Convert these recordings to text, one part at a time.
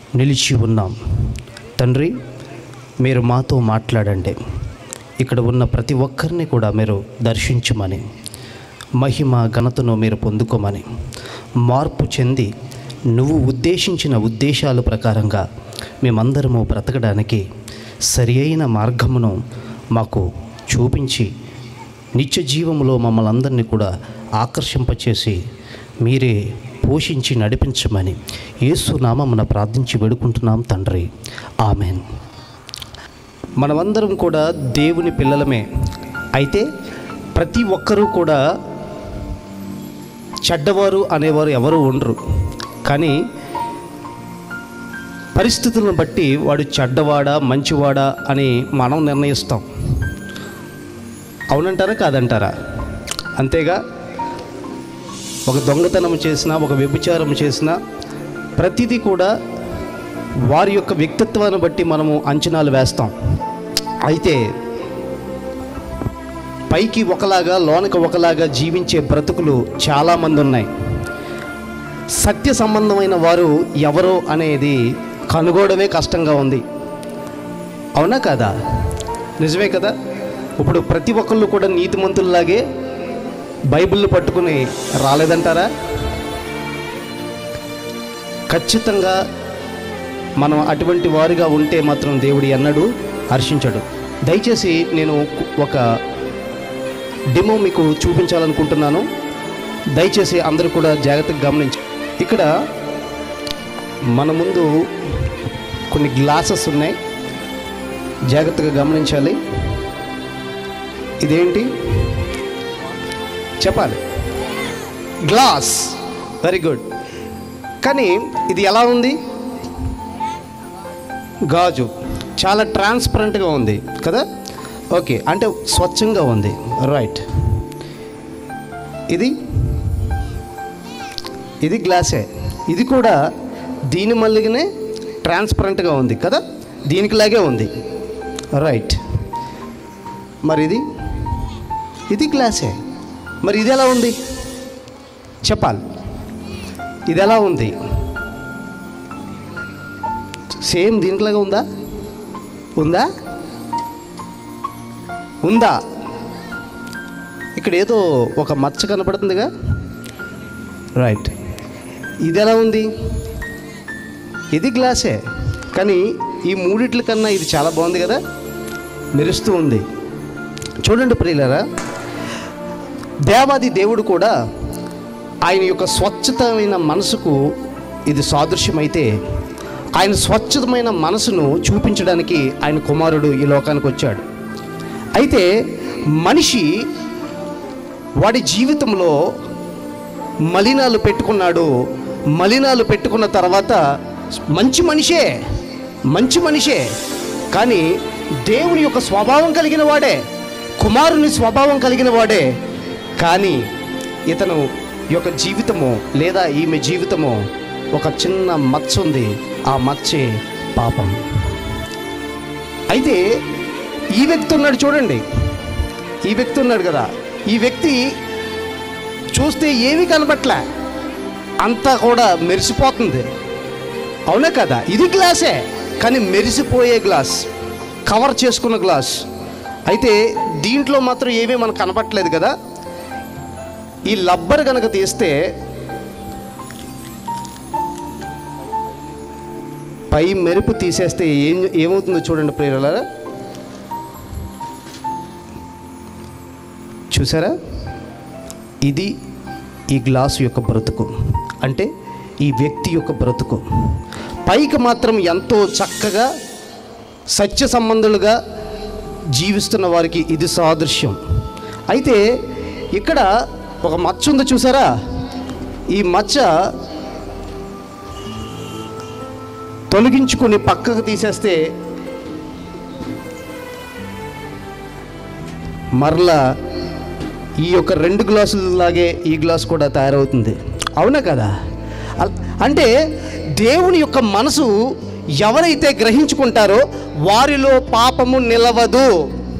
నిలిచి ఉన్నాం తండ్రి మీరు మాతో మాట్లాడండి ఇక్కడ ఉన్న ప్రతి ఒక్కరిని కూడా మీరు దర్శించమని మహిమ ఘనతను మీరు పొందుకోమని మార్పు చెంది నువ్వు ఉద్దేశించిన ఉద్దేశాల ప్రకారంగా మేమందరము బ్రతకడానికి సరి అయిన మార్గమును మాకు చూపించి నిత్య జీవములో మమ్మల్ని అందరినీ కూడా ఆకర్షింపచేసి మీరే పోషించి నడిపించమని యేసు నామమున ప్రార్థించి వేడుకుంటున్నాం తండ్రి ఆమెన్ మనమందరం కూడా దేవుని పిల్లలమే అయితే ప్రతి ఒక్కరూ కూడా చెడ్డవారు అనేవారు ఎవరు ఉండరు కానీ పరిస్థితులను బట్టి వాడు చెడ్డవాడా మంచివాడా అని మనం నిర్ణయిస్తాం అవునంటారా కాదంటారా అంతేగా ఒక దొంగతనం చేసినా ఒక వ్యభిచారం చేసినా ప్రతిదీ కూడా వారి యొక్క వ్యక్తిత్వాన్ని బట్టి మనము అంచనాలు వేస్తాం అయితే పైకి ఒకలాగా లోనకి ఒకలాగా జీవించే బ్రతుకులు చాలామంది ఉన్నాయి సత్య సంబంధమైన వారు ఎవరో అనేది కనుగోవడమే కష్టంగా ఉంది అవునా కాదా నిజమే కదా ఇప్పుడు ప్రతి ఒక్కళ్ళు కూడా నీతిమంతుల్లాగే బైబిల్ పట్టుకుని రాలేదంటారా ఖచ్చితంగా మనం అటువంటి వారిగా ఉంటే మాత్రం దేవుడు ఎన్నడూ హర్షించడు దయచేసి నేను ఒక డెమో మీకు చూపించాలనుకుంటున్నాను దయచేసి అందరూ కూడా జాగ్రత్తగా గమనించి ఇక్కడ మన ముందు కొన్ని గ్లాసెస్ ఉన్నాయి జాగ్రత్తగా గమనించాలి ఇదేంటి చెప్పాలి గ్లాస్ వెరీ గుడ్ కానీ ఇది ఎలా ఉంది గాజు చాలా ట్రాన్స్పరెంట్గా ఉంది కదా ఓకే అంటే స్వచ్ఛంగా ఉంది రైట్ ఇది ఇది గ్లాసే ఇది కూడా దీని మళ్ళీగానే ట్రాన్స్పరెంట్గా ఉంది కదా దీనికిలాగే ఉంది రైట్ మరి ఇది ఇది గ్లాసే మరి ఇది ఎలా ఉంది చెప్పాలి ఇది ఎలా ఉంది సేమ్ దీంట్లాగా ఉందా ఉందా ఉందా ఇక్కడ ఏదో ఒక మచ్చ కనపడుతుందిగా రైట్ ఇది ఎలా ఉంది ఇది గ్లాసే కానీ ఈ మూడిట్ల కన్నా ఇది చాలా బాగుంది కదా మెరుస్తూ ఉంది చూడండి ప్రియులరా దేవాది దేవుడు కూడా ఆయన యొక్క స్వచ్ఛతమైన మనసుకు ఇది సాదృశ్యమైతే ఆయన స్వచ్ఛతమైన మనసును చూపించడానికి ఆయన కుమారుడు ఈ లోకానికి వచ్చాడు అయితే మనిషి వాడి జీవితంలో మలినాలు పెట్టుకున్నాడు మలినాలు పెట్టుకున్న తర్వాత మంచి మనిషే మంచి మనిషే కానీ దేవుని యొక్క స్వభావం కలిగిన వాడే కుమారుని స్వభావం కలిగిన వాడే కానీ ఇతను యొక్క జీవితము లేదా ఈమె జీవితము ఒక చిన్న మచ్చ ఉంది ఆ మచ్చే పాపం అయితే ఈ వ్యక్తి ఉన్నాడు చూడండి ఈ వ్యక్తి ఉన్నాడు కదా ఈ వ్యక్తి చూస్తే ఏమీ కనబట్లే అంతా కూడా మెరిసిపోతుంది అవునా కదా ఇది గ్లాసే కానీ మెరిసిపోయే గ్లాస్ కవర్ చేసుకున్న గ్లాస్ అయితే దీంట్లో మాత్రం ఏమీ మనకు కనపట్లేదు కదా ఈ లబ్బర్ కనుక తీస్తే పై మెరుపు తీసేస్తే ఏం ఏమవుతుందో చూడండి ప్రియులారా చూసారా ఇది ఈ గ్లాసు యొక్క బ్రతుకు అంటే ఈ వ్యక్తి యొక్క బ్రతుకు పైకి మాత్రం ఎంతో చక్కగా సత్య సంబంధులుగా జీవిస్తున్న వారికి ఇది సాదృశ్యం అయితే ఇక్కడ ఒక మచ్చ ఉంది చూసారా ఈ మచ్చ తొలగించుకొని పక్కకు తీసేస్తే మరలా ఈ యొక్క రెండు గ్లాసులలాగే ఈ గ్లాస్ కూడా తయారవుతుంది అవునా కదా అల్- అంటే దేవుని యొక్క మనసు ఎవరైతే గ్రహించుకుంటారో వారిలో పాపము నిలవదు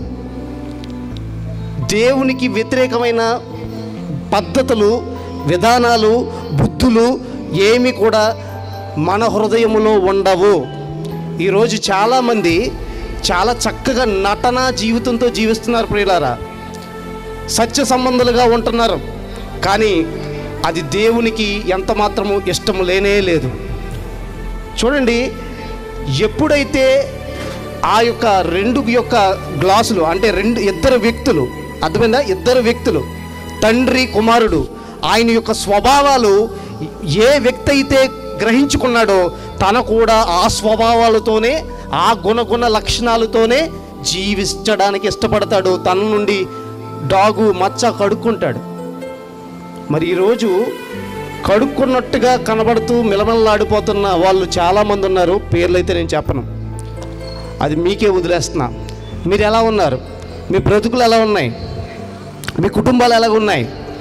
దేవునికి వ్యతిరేకమైన పద్ధతులు విధానాలు బుద్ధులు ఏమి కూడా మన హృదయములో ఉండవు ఈరోజు చాలామంది చాలా చక్కగా నటన జీవితంతో జీవిస్తున్నారు ప్రియులారా సత్య సంబంధులుగా ఉంటున్నారు కానీ అది దేవునికి ఎంత మాత్రము ఇష్టం లేనే లేదు చూడండి ఎప్పుడైతే ఆ యొక్క రెండు యొక్క గ్లాసులు అంటే రెండు ఇద్దరు వ్యక్తులు అర్థమైందా ఇద్దరు వ్యక్తులు తండ్రి కుమారుడు ఆయన యొక్క స్వభావాలు ఏ వ్యక్తి అయితే గ్రహించుకున్నాడో తన కూడా ఆ స్వభావాలతోనే ఆ గుణగుణ లక్షణాలతోనే జీవించడానికి ఇష్టపడతాడు తన నుండి డాగు మచ్చ కడుక్కుంటాడు మరి ఈరోజు కడుక్కున్నట్టుగా కనబడుతూ మిలమిలలాడిపోతున్న వాళ్ళు చాలామంది ఉన్నారు పేర్లు అయితే నేను చెప్పను అది మీకే వదిలేస్తున్నా మీరు ఎలా ఉన్నారు మీ బ్రతుకులు ఎలా ఉన్నాయి మీ కుటుంబాలు ఎలా ఉన్నాయి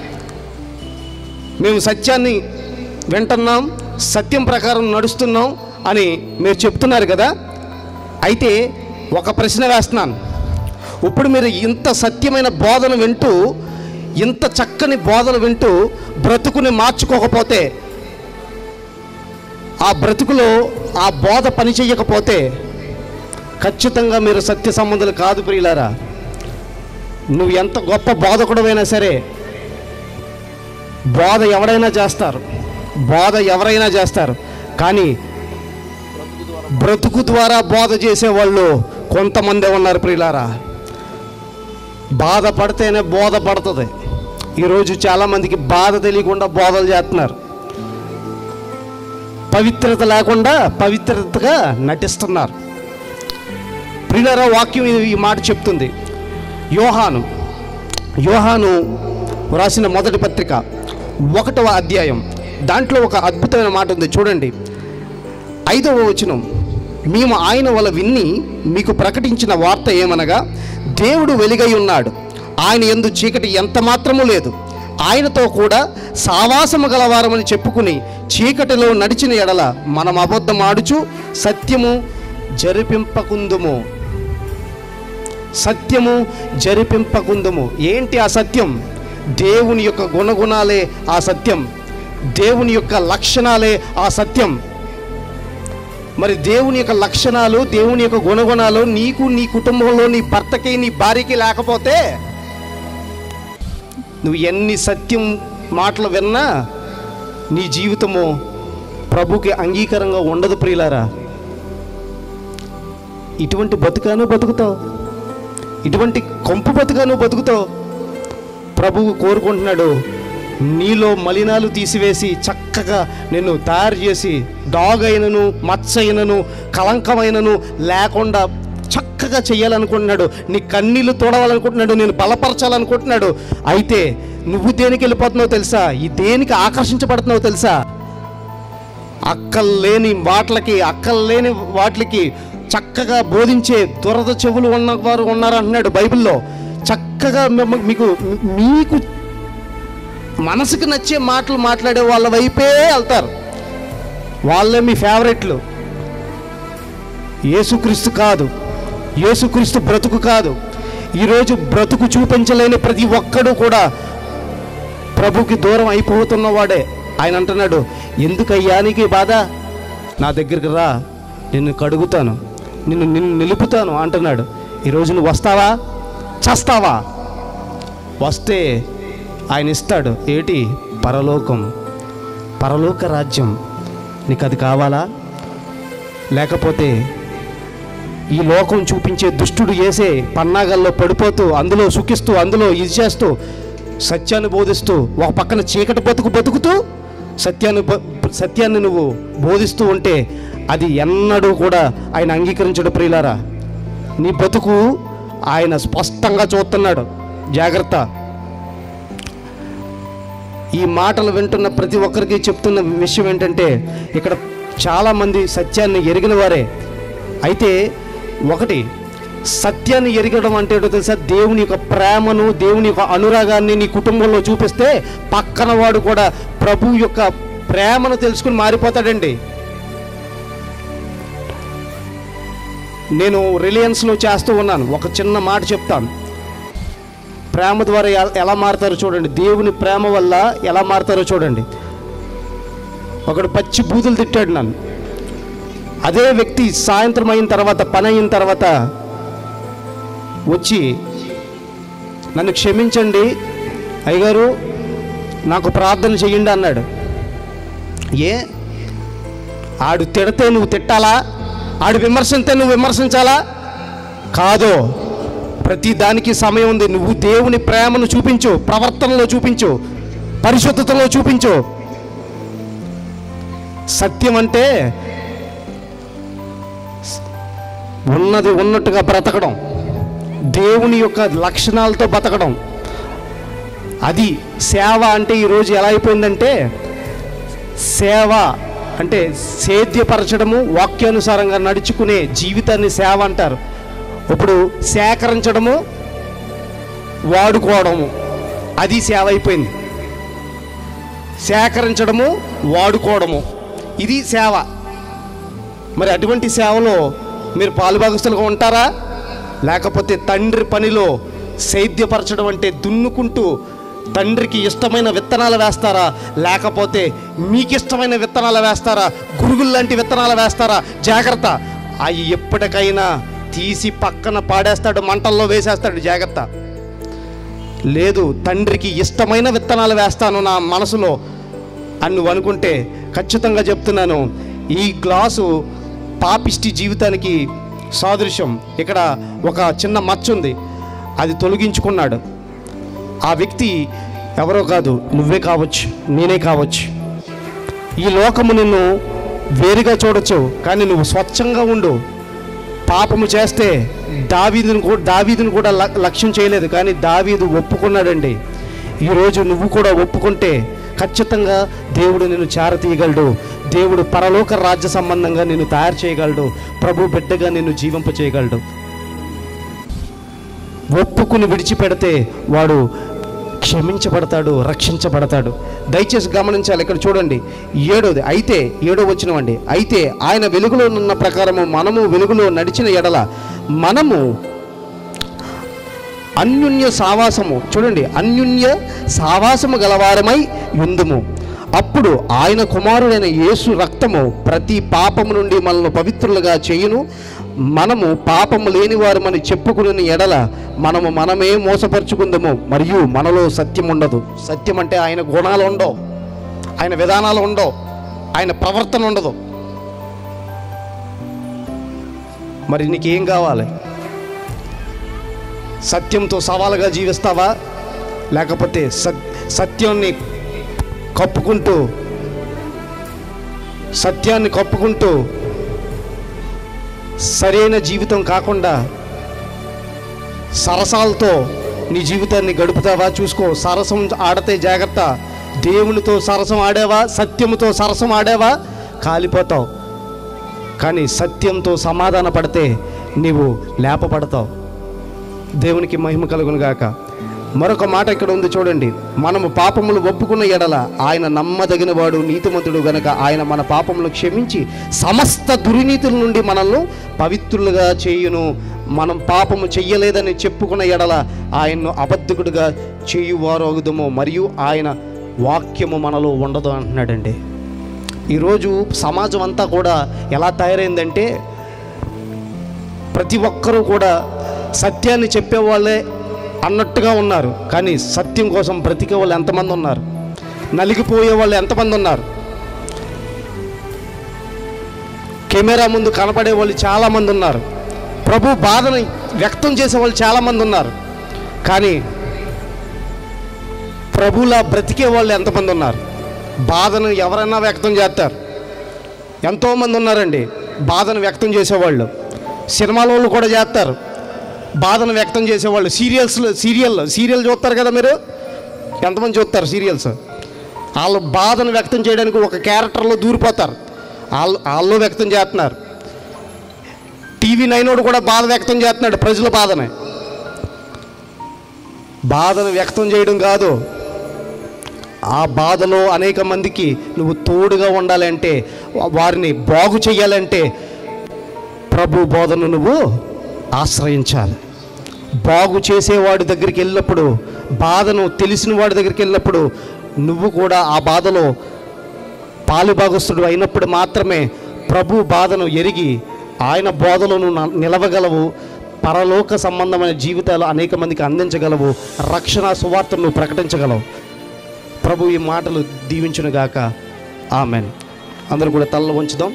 మేము సత్యాన్ని వింటున్నాం సత్యం ప్రకారం నడుస్తున్నాం అని మీరు చెప్తున్నారు కదా అయితే ఒక ప్రశ్న వేస్తున్నాను ఇప్పుడు మీరు ఇంత సత్యమైన బోధన వింటూ ఇంత చక్కని బోధన వింటూ బ్రతుకుని మార్చుకోకపోతే ఆ బ్రతుకులో ఆ బోధ పని చేయకపోతే ఖచ్చితంగా మీరు సత్య సంబంధాలు కాదు ప్రియులారా నువ్వు ఎంత గొప్ప బోధకుడమైనా సరే బోధ ఎవరైనా చేస్తారు బోధ ఎవరైనా చేస్తారు కానీ బ్రతుకు ద్వారా బోధ చేసేవాళ్ళు కొంతమంది ఉన్నారు ప్రియులారా బాధపడితేనే బోధ పడుతుంది ఈరోజు చాలామందికి బాధ తెలియకుండా బోధలు చేస్తున్నారు పవిత్రత లేకుండా పవిత్రతగా నటిస్తున్నారు ప్రియులారా వాక్యం ఈ- ఈ మాట చెప్తుంది యోహాను యోహాను వ్రాసిన మొదటి పత్రిక ఒకటవ అధ్యాయం దాంట్లో ఒక అద్భుతమైన మాట ఉంది చూడండి ఐదవ వచనం మేము ఆయన వల్ల విన్ని మీకు ప్రకటించిన వార్త ఏమనగా దేవుడు వెలుగై ఉన్నాడు ఆయన ఎందు చీకటి ఎంత మాత్రము లేదు ఆయనతో కూడా సావాసము గలవారమని చెప్పుకుని చీకటిలో నడిచిన ఎడల మనం అబద్ధం ఆడుచు సత్యము జరిపింపకుందుము సత్యము జరిపింపకుందుము ఏంటి ఆ సత్యం దేవుని యొక్క గుణగుణాలే ఆ సత్యం దేవుని యొక్క లక్షణాలే ఆ సత్యం మరి దేవుని యొక్క లక్షణాలు దేవుని యొక్క గుణగుణాలు నీకు నీ కుటుంబంలో నీ భర్తకి నీ భార్యకి లేకపోతే నువ్వు ఎన్ని సత్యం మాటలు విన్నా నీ జీవితము ప్రభుకి అంగీకారంగా ఉండదు ప్రియులారా ఇటువంటి బతుకాను బతుకుతావు ఇటువంటి కొంపు బతుకాను బతుకుతావు ప్రభువు కోరుకుంటున్నాడు నీలో మలినాలు తీసివేసి చక్కగా నిన్ను తయారు చేసి డాగ్ అయినను మచ్చ అయినను కలంకమైనను లేకుండా చక్కగా చేయాలనుకుంటున్నాడు నీ కన్నీళ్లు తోడవాలనుకుంటున్నాడు నేను బలపరచాలనుకుంటున్నాడు అయితే నువ్వు దేనికి వెళ్ళిపోతున్నావు తెలుసా ఈ దేనికి ఆకర్షించబడుతున్నావు తెలుసా అక్కల్లేని వాట్లకి అక్కల్లేని వాటికి చక్కగా బోధించే దురద చెవులు ఉన్నవారు ఉన్నారు అంటున్నాడు బైబిల్లో చక్కగా మిమ్మ- మీకు మీకు మనసుకు నచ్చే మాటలు మాట్లాడే వాళ్ళ వైపే వెళ్తారు వాళ్ళే మీ ఫేవరెట్లు యేసుక్రీస్తు కాదు యేసుక్రీస్తు బ్రతుకు కాదు ఈరోజు బ్రతుకు చూపించలేని ప్రతి ఒక్కడు కూడా ప్రభుకి దూరం అయిపోతున్నవాడే ఆయన అంటున్నాడు ఎందుకయ్యా నీకు ఈ బాధ నా దగ్గరికి రా నిన్ను కడుగుతాను నిన్ను నిన్ను నిలుపుతాను అంటున్నాడు ఈరోజు నువ్వు వస్తావా చస్తావా వస్తే ఆయన ఇస్తాడు ఏటి పరలోకం పరలోక రాజ్యం నీకు అది కావాలా లేకపోతే ఈ లోకం చూపించే దుష్టుడు వేసే పన్నాగల్లో పడిపోతూ అందులో సుఖిస్తూ అందులో ఇది చేస్తూ సత్యాన్ని బోధిస్తూ ఒక పక్కన చీకటి బతుకు బతుకుతూ సత్యాన్ని బ- సత్యాన్ని నువ్వు బోధిస్తూ ఉంటే అది ఎన్నడూ కూడా ఆయన అంగీకరించడు ప్రియులారా నీ బతుకు ఆయన స్పష్టంగా చూస్తున్నాడు జాగ్రత్త ఈ మాటలు వింటున్న ప్రతి ఒక్కరికి చెప్తున్న విషయం ఏంటంటే ఇక్కడ చాలామంది సత్యాన్ని ఎరిగిన వారే అయితే ఒకటి సత్యాన్ని ఎరగడం అంటే ఏంటో తెలుసా దేవుని యొక్క ప్రేమను దేవుని యొక్క అనురాగాన్ని నీ కుటుంబంలో చూపిస్తే పక్కన వాడు కూడా ప్రభు యొక్క ప్రేమను తెలుసుకుని మారిపోతాడండి నేను రిలయన్స్లో చేస్తూ ఉన్నాను ఒక చిన్న మాట చెప్తాను ప్రేమ ద్వారా ఎ- ఎలా మారుతారో చూడండి దేవుని ప్రేమ వల్ల ఎలా మారుతారో చూడండి ఒకడు పచ్చి బూతులు తిట్టాడు నన్ను అదే వ్యక్తి సాయంత్రం అయిన తర్వాత పని అయిన తర్వాత వచ్చి నన్ను క్షమించండి అయ్యగారు నాకు ప్రార్థన చెయ్యండి అన్నాడు ఏ ఆడు తిడితే నువ్వు తిట్టాలా ఆడు విమర్శిస్తే నువ్వు విమర్శించాలా కాదు ప్రతి దానికి సమయం ఉంది నువ్వు దేవుని ప్రేమను చూపించు ప్రవర్తనలో చూపించు పరిశుద్ధతలో చూపించు సత్యం అంటే ఉన్నది ఉన్నట్టుగా బ్రతకడం దేవుని యొక్క లక్షణాలతో బతకడం అది సేవ అంటే ఈరోజు ఎలా అయిపోయిందంటే సేవ అంటే సేద్యపరచడము వాక్యానుసారంగా నడుచుకునే జీవితాన్ని సేవ అంటారు ఇప్పుడు సేకరించడము వాడుకోవడము అది సేవ అయిపోయింది సేకరించడము వాడుకోవడము ఇది సేవ మరి అటువంటి సేవలో మీరు పాలుభాగస్తులుగా ఉంటారా లేకపోతే తండ్రి పనిలో సేద్యపరచడం అంటే దున్నుకుంటూ తండ్రికి ఇష్టమైన విత్తనాలు వేస్తారా లేకపోతే మీకు ఇష్టమైన విత్తనాలు వేస్తారా గురుగులు లాంటి విత్తనాలు వేస్తారా జాగ్రత్త అవి ఎప్పటికైనా తీసి పక్కన పాడేస్తాడు మంటల్లో వేసేస్తాడు జాగ్రత్త లేదు తండ్రికి ఇష్టమైన విత్తనాలు వేస్తాను నా మనసులో అని నువ్వు అనుకుంటే ఖచ్చితంగా చెప్తున్నాను ఈ గ్లాసు పాపిష్టి జీవితానికి సాదృశ్యం ఇక్కడ ఒక చిన్న మచ్చ ఉంది అది తొలగించుకున్నాడు ఆ వ్యక్తి ఎవరో కాదు నువ్వే కావచ్చు నేనే కావచ్చు ఈ లోకము నిన్ను వేరుగా చూడొచ్చు కానీ నువ్వు స్వచ్ఛంగా ఉండు పాపము చేస్తే దావీదును కూడా దావీదును కూడా ల- లక్ష్యం చేయలేదు కానీ దావీదు ఒప్పుకున్నాడండి ఈరోజు నువ్వు కూడా ఒప్పుకుంటే ఖచ్చితంగా దేవుడు నిన్ను చేరతీయగలడు దేవుడు పరలోక రాజ్య సంబంధంగా నిన్ను తయారు చేయగలడు ప్రభు బిడ్డగా నిన్ను జీవింప చేయగలడు ఒప్పుకుని విడిచిపెడితే వాడు క్షమించబడతాడు రక్షించబడతాడు దయచేసి గమనించాలి ఇక్కడ చూడండి ఏడోది అయితే ఏడో వచ్చినవండి అయితే ఆయన వెలుగులో ఉన్న ప్రకారము మనము వెలుగులో నడిచిన ఎడల మనము అన్యున్య సావాసము చూడండి అన్యున్య సావాసము గలవారమై ఉందుము అప్పుడు ఆయన కుమారుడైన యేసు రక్తము ప్రతి పాపము నుండి మనల్ని పవిత్రులుగా చేయును మనము పాపము లేని వారమని చెప్పుకుని ఎడల మనము మనమే మోసపరుచుకుందాము మరియు మనలో సత్యం ఉండదు సత్యం అంటే ఆయన గుణాలు ఉండవు ఆయన విధానాలు ఉండవు ఆయన ప్రవర్తన ఉండదు మరి నీకేం కావాలి సత్యంతో సవాలుగా జీవిస్తావా లేకపోతే సత్ సత్యాన్ని కప్పుకుంటూ సత్యాన్ని కప్పుకుంటూ సరైన జీవితం కాకుండా సరసాలతో నీ జీవితాన్ని గడుపుతావా చూసుకో సరసం ఆడితే జాగ్రత్త దేవునితో సరసం ఆడావా సత్యముతో సరసం ఆడావా కాలిపోతావు కానీ సత్యంతో సమాధాన పడితే నీవు లేపపడతావు దేవునికి మహిమ కలుగును గాక మరొక మాట ఇక్కడ ఉంది చూడండి మనము పాపములు ఒప్పుకున్న ఎడల ఆయన నమ్మదగిన వాడు నీతిమంతుడు గనక ఆయన మన పాపములు క్షమించి సమస్త దుర్నీతుల నుండి మనల్ని పవిత్రులుగా చేయును మనం పాపము చెయ్యలేదని చెప్పుకున్న ఎడల ఆయన్ను అబద్ధకుడుగా చేయువారగుదము మరియు ఆయన వాక్యము మనలో ఉండదు అంటున్నాడండి ఈరోజు సమాజం అంతా కూడా ఎలా తయారైందంటే ప్రతి ఒక్కరూ కూడా సత్యాన్ని చెప్పేవాళ్ళే అన్నట్టుగా ఉన్నారు కానీ సత్యం కోసం బ్రతికే వాళ్ళు ఎంతమంది ఉన్నారు నలిగిపోయే వాళ్ళు ఎంతమంది ఉన్నారు కెమెరా ముందు కనపడే వాళ్ళు చాలామంది ఉన్నారు ప్రభు బాధను వ్యక్తం చేసే వాళ్ళు చాలామంది ఉన్నారు కానీ ప్రభులా బ్రతికే వాళ్ళు ఎంతమంది ఉన్నారు బాధను ఎవరైనా వ్యక్తం చేస్తారు ఎంతోమంది ఉన్నారండి బాధను వ్యక్తం చేసేవాళ్ళు సినిమాల వాళ్ళు కూడా చేస్తారు బాధను వ్యక్తం చేసేవాళ్ళు సీరియల్స్లో సీరియల్ సీరియల్ చూస్తారు కదా మీరు ఎంతమంది చూస్తారు సీరియల్స్ వాళ్ళు బాధను వ్యక్తం చేయడానికి ఒక క్యారెక్టర్లో దూరిపోతారు వాళ్ళు వాళ్ళు వ్యక్తం చేస్తున్నారు టీవీ నైనోడు కూడా బాధ వ్యక్తం చేస్తున్నాడు ప్రజల బాధని బాధను వ్యక్తం చేయడం కాదు ఆ బాధలో అనేక మందికి నువ్వు తోడుగా ఉండాలంటే వారిని బాగు చేయాలంటే ప్రభు బోధను నువ్వు ఆశ్రయించాలి బాగు చేసేవాడి దగ్గరికి వెళ్ళినప్పుడు బాధను తెలిసిన వాడి దగ్గరికి వెళ్ళినప్పుడు నువ్వు కూడా ఆ బాధలో పాలుభాగస్తుడు అయినప్పుడు మాత్రమే ప్రభు బాధను ఎరిగి ఆయన బోధలను న- నిలవగలవు పరలోక సంబంధమైన జీవితాలు అనేక మందికి అందించగలవు రక్షణ సువార్తను ప్రకటించగలవు ప్రభు ఈ మాటలు దీవించునుగాక ఆమెన్ అందరూ కూడా తల్ల ఉంచుదాం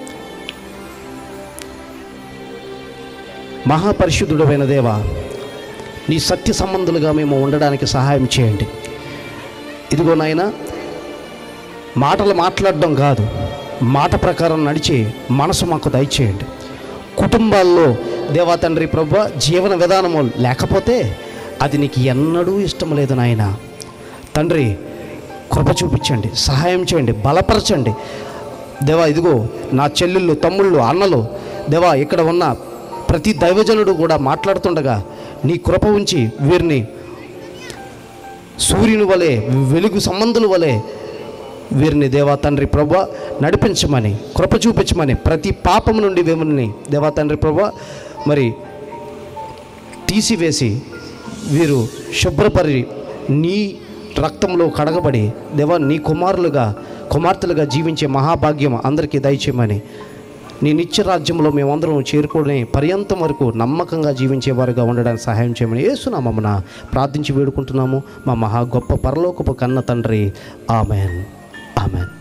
మహాపరిశుద్ధుడమైన దేవ నీ సత్య సంబంధులుగా మేము ఉండడానికి సహాయం చేయండి ఇదిగో నాయన మాటలు మాట్లాడడం కాదు మాట ప్రకారం నడిచి మనసు మాకు దయచేయండి కుటుంబాల్లో దేవా తండ్రి ప్రభు జీవన విధానము లేకపోతే అది నీకు ఎన్నడూ ఇష్టం లేదు నాయన తండ్రి కృప చూపించండి సహాయం చేయండి బలపరచండి దేవా ఇదిగో నా చెల్లెళ్ళు తమ్ముళ్ళు అన్నలు దేవా ఇక్కడ ఉన్న ప్రతి దైవజనుడు కూడా మాట్లాడుతుండగా నీ కృప ఉంచి వీరిని సూర్యుని వలె వెలుగు సంబంధుల వలె వీరిని దేవా తండ్రి ప్రభు నడిపించమని కృప చూపించమని ప్రతి పాపం నుండి వీరిని దేవా తండ్రి ప్రభు మరి తీసివేసి వీరు శుభ్రపరి నీ రక్తంలో కడగబడి దేవా నీ కుమారులుగా కుమార్తెలుగా జీవించే మహాభాగ్యం అందరికీ దయచేయమని నీ నిత్య రాజ్యంలో మేమందరం చేరుకునే పర్యంతం వరకు నమ్మకంగా జీవించేవారుగా ఉండడానికి సహాయం చేయమని ఏసునామమున ప్రార్థించి వేడుకుంటున్నాము మా మహా గొప్ప పరలోకపు కన్న తండ్రి ఆమెన్ ఆమెన్